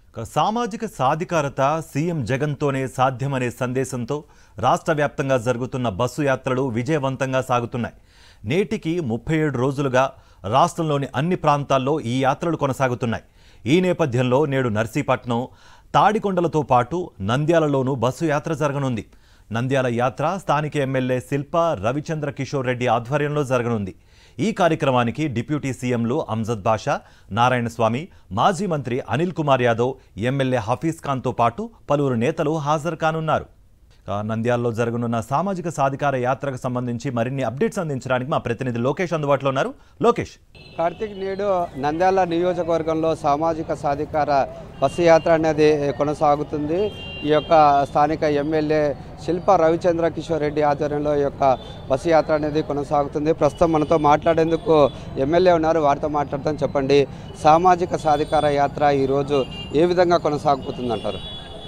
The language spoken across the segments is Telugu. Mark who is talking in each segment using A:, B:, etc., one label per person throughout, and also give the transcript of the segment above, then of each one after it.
A: ఇక సామాజిక సాధికారత సీఎం జగన్తోనే సాధ్యమనే సందేశంతో రాష్ట్ర వ్యాప్తంగా జరుగుతున్న బస్సు యాత్రలు విజయవంతంగా సాగుతున్నాయి నేటికి ముప్పై ఏడు రోజులుగా రాష్ట్రంలోని అన్ని ప్రాంతాల్లో ఈ యాత్రలు కొనసాగుతున్నాయి ఈ నేపథ్యంలో నేడు నర్సీపట్నం తాడికొండలతో పాటు నంద్యాలలోనూ బస్సు యాత్ర జరగనుంది నంద్యాల యాత్ర స్థానిక ఎమ్మెల్యే శిల్ప రవిచంద్ర కిషోర్ రెడ్డి ఆధ్వర్యంలో జరగనుంది ఈ కార్యక్రమానికి డిప్యూటీ సీఎంలు అంజద్ బాషా నారాయణస్వామి మాజీ మంత్రి అనిల్ కుమార్ యాదవ్ ఎమ్మెల్యే హఫీజ్ ఖాన్తో పాటు పలువురు నేతలు హాజరు కానున్నారు ఇక నంద్యాలలో జరగనున్న సామాజిక సాధికార యాత్రకు సంబంధించి మరిన్ని అప్డేట్స్ అందించడానికి మా ప్రతినిధి లోకేష్ అందుబాటులో ఉన్నారు లోకేష్
B: కార్తీక్ నేడు నంద్యాల నియోజకవర్గంలో సామాజిక సాధికార బస్సు యాత్ర అనేది కొనసాగుతుంది ఈ యొక్క స్థానిక ఎమ్మెల్యే శిల్ప రవిచంద్ర కిషోర్ రెడ్డి ఆధ్వర్యంలో ఈ యొక్క బస్సు యాత్ర అనేది కొనసాగుతుంది ప్రస్తుతం మనతో మాట్లాడేందుకు ఎమ్మెల్యే ఉన్నారు వారితో మాట్లాడతాం చెప్పండి సామాజిక సాధికార యాత్ర ఈరోజు ఏ విధంగా కొనసాగుతుందంటారు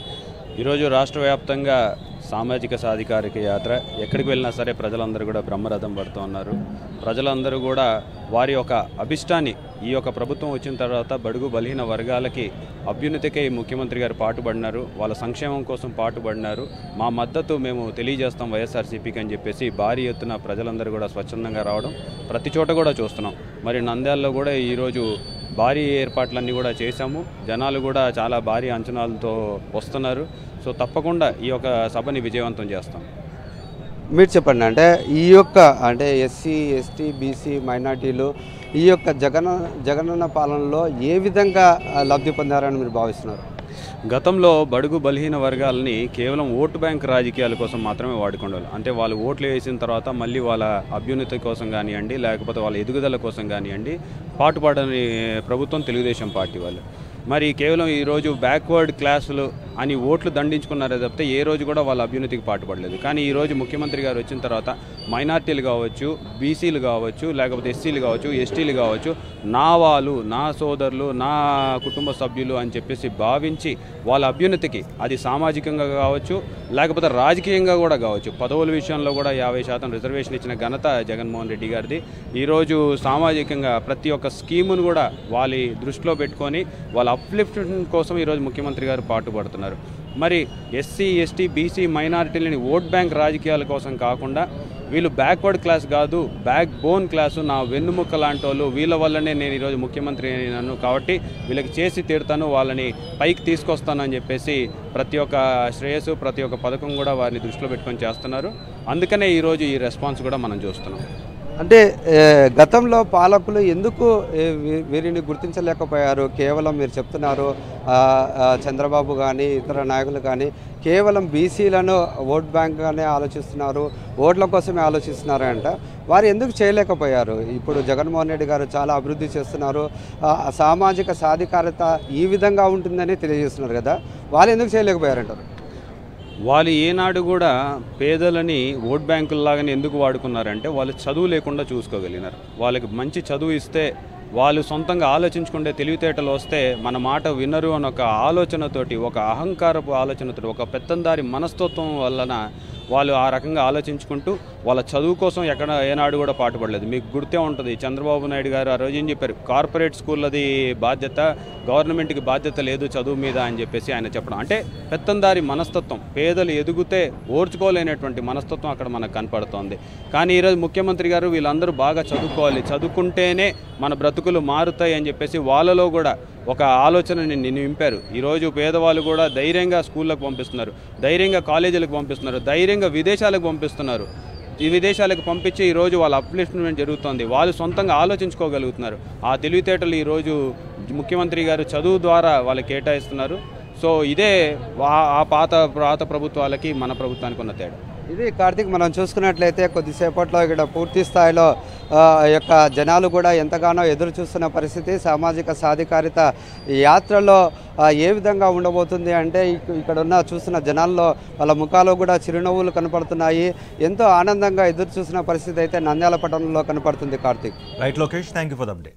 C: ఈరోజు రాష్ట్ర వ్యాప్తంగా సామాజిక సాధికారిక యాత్ర ఎక్కడికి వెళ్ళినా సరే ప్రజలందరూ కూడా బ్రహ్మరథం పడుతూ ఉన్నారు ప్రజలందరూ కూడా వారి యొక్క అభిష్టాన్ని ఈ యొక్క ప్రభుత్వం వచ్చిన తర్వాత బడుగు బలహీన వర్గాలకి అభ్యున్నతికై ముఖ్యమంత్రి గారు పాటుపడినారు వాళ్ళ సంక్షేమం కోసం పాటుపడినారు మా మద్దతు మేము తెలియజేస్తాం వైఎస్ఆర్సీపీకి అని చెప్పేసి భారీ ఎత్తున ప్రజలందరూ కూడా స్వచ్ఛందంగా రావడం ప్రతి చోట కూడా చూస్తున్నాం మరి నంద్యాలలో కూడా ఈరోజు భారీ ఏర్పాట్లన్నీ కూడా చేశాము జనాలు కూడా చాలా భారీ అంచనాలతో వస్తున్నారు సో తప్పకుండా ఈ యొక్క సభని విజయవంతం చేస్తాం
B: మీరు చెప్పండి అంటే ఈ యొక్క అంటే ఎస్సీ ఎస్టీ బీసీ మైనార్టీలు ఈ యొక్క జగన్ జగనన్న పాలనలో ఏ విధంగా ఆ, లబ్ధి పొందారని మీరు భావిస్తున్నారు
C: గతంలో బడుగు బలహీన వర్గాలని కేవలం ఓటు బ్యాంక్ రాజకీయాల కోసం మాత్రమే వాడుకునేవాళ్ళు అంటే వాళ్ళు ఓట్లు వేసిన తర్వాత మళ్ళీ వాళ్ళ అభ్యున్నతి కోసం కానివ్వండి లేకపోతే వాళ్ళ ఎదుగుదల కోసం కానివ్వండి పాటుపడని ప్రభుత్వం తెలుగుదేశం పార్టీ వాళ్ళు మరి కేవలం ఈరోజు బ్యాక్వర్డ్ క్లాసులు అని ఓట్లు దండించుకున్నారే తప్పితే ఏ రోజు కూడా వాళ్ళ అభ్యున్నతికి పాటుపడలేదు కానీ ఈరోజు ముఖ్యమంత్రి గారు వచ్చిన తర్వాత మైనార్టీలు కావచ్చు బీసీలు కావచ్చు లేకపోతే ఎస్సీలు కావచ్చు ఎస్టీలు కావచ్చు నా వాళ్ళు నా సోదరులు నా కుటుంబ సభ్యులు అని చెప్పేసి భావించి వాళ్ళ అభ్యున్నతికి అది సామాజికంగా కావచ్చు లేకపోతే రాజకీయంగా కూడా కావచ్చు పదవుల విషయంలో కూడా యాభై శాతం రిజర్వేషన్ ఇచ్చిన ఘనత జగన్మోహన్ రెడ్డి గారిది ఈరోజు సామాజికంగా ప్రతి ఒక్క స్కీమును కూడా వాళ్ళ దృష్టిలో పెట్టుకొని వాళ్ళ అప్లిఫ్ట్మెంట్ కోసం ఈరోజు ముఖ్యమంత్రి గారు పాటుపడుతున్నారు మరి ఎస్సీ ఎస్టీ బీసీ మైనారిటీలని ఓట్ బ్యాంక్ రాజకీయాల కోసం కాకుండా వీళ్ళు బ్యాక్వర్డ్ క్లాస్ కాదు బ్యాక్ బోన్ క్లాసు నా వెన్నుముక్క లాంటి వాళ్ళు వీళ్ళ వల్లనే నేను ఈరోజు ముఖ్యమంత్రి అయినాను కాబట్టి వీళ్ళకి చేసి తీరుతాను వాళ్ళని పైకి తీసుకొస్తాను అని చెప్పేసి ప్రతి ఒక్క శ్రేయస్సు ప్రతి ఒక్క పథకం కూడా వారిని దృష్టిలో పెట్టుకొని చేస్తున్నారు అందుకనే ఈరోజు ఈ రెస్పాన్స్ కూడా మనం చూస్తున్నాం
B: అంటే ఏ, గతంలో పాలకులు ఎందుకు ఏ, వీ- వీరిని గుర్తించలేకపోయారు కేవలం మీరు చెప్తున్నారు ఆ, ఆ, చంద్రబాబు కానీ ఇతర నాయకులు కానీ కేవలం బీసీలను ఓట్ బ్యాంక్గానే ఆలోచిస్తున్నారు ఓట్ల కోసమే ఆలోచిస్తున్నారు అంట వారు ఎందుకు చేయలేకపోయారు ఇప్పుడు జగన్మోహన్ రెడ్డి గారు చాలా అభివృద్ధి చేస్తున్నారు ఆ, సామాజిక సాధికారత ఈ విధంగా ఉంటుందని తెలియజేస్తున్నారు కదా వాళ్ళు ఎందుకు చేయలేకపోయారంటారు
C: వాళ్ళు ఏనాడు కూడా పేదలని ఓట్ బ్యాంకుల్లాగానే ఎందుకు వాడుకున్నారంటే వాళ్ళు చదువు లేకుండా చూసుకోగలిగినారు వాళ్ళకి మంచి చదువు ఇస్తే వాళ్ళు సొంతంగా ఆలోచించుకుంటే తెలివితేటలు వస్తే మన మాట వినరు అని ఒక ఆలోచనతోటి ఒక అహంకారపు ఆలోచనతోటి ఒక పెత్తందారి మనస్తత్వం వలన వాళ్ళు ఆ రకంగా ఆలోచించుకుంటూ వాళ్ళ చదువు కోసం ఎక్కడ ఏనాడు కూడా పాటుపడలేదు మీకు గుర్తే ఉంటుంది చంద్రబాబు నాయుడు గారు ఆ రోజు ఏం చెప్పారు కార్పొరేట్ స్కూళ్ళది బాధ్యత గవర్నమెంట్కి బాధ్యత లేదు చదువు మీద అని చెప్పేసి ఆయన చెప్పడం అంటే పెత్తందారి మనస్తత్వం పేదలు ఎదుగుతే ఓర్చుకోలేనటువంటి మనస్తత్వం అక్కడ మనకు కనపడుతోంది కానీ ఈరోజు ముఖ్యమంత్రి గారు వీళ్ళందరూ బాగా చదువుకోవాలి చదువుకుంటేనే మన బ్రతుకులు మారుతాయి అని చెప్పేసి వాళ్ళలో కూడా ఒక ఆలోచనని ని- నింపారు ఈరోజు పేదవాళ్ళు కూడా ధైర్యంగా స్కూళ్ళకు పంపిస్తున్నారు ధైర్యంగా కాలేజీలకు పంపిస్తున్నారు ధైర్యంగా విదేశాలకు పంపిస్తున్నారు ఈ విదేశాలకు పంపించి ఈరోజు వాళ్ళ అప్లిఫ్ట్మెంట్ జరుగుతోంది వాళ్ళు సొంతంగా ఆలోచించుకోగలుగుతున్నారు ఆ తెలివితేటలు ఈరోజు ముఖ్యమంత్రి గారు చదువు ద్వారా వాళ్ళు కేటాయిస్తున్నారు సో ఇదే ఆ- ఆ పాత పాత ప్రభుత్వాలకి మన ప్రభుత్వానికి ఉన్న తేడా
B: ఇది కార్తీక్ మనం చూసుకున్నట్లయితే కొద్దిసేపట్లో ఇక్కడ పూర్తి స్థాయిలో ఆ, యొక్క జనాలు కూడా ఎంతగానో ఎదురు చూస్తున్న పరిస్థితి సామాజిక సాధికారిత యాత్రలో ఆ, ఏ విధంగా ఉండబోతుంది అంటే ఇక్- ఇక్కడ ఉన్న చూస్తున్న జనాల్లో వాళ్ళ ముఖాల్లో కూడా చిరునవ్వులు కనపడుతున్నాయి ఎంతో ఆనందంగా ఎదురు చూసిన పరిస్థితి అయితే నంద్యాల పట్టణంలో కనపడుతుంది Karthik
A: right Lokesh thank you for the update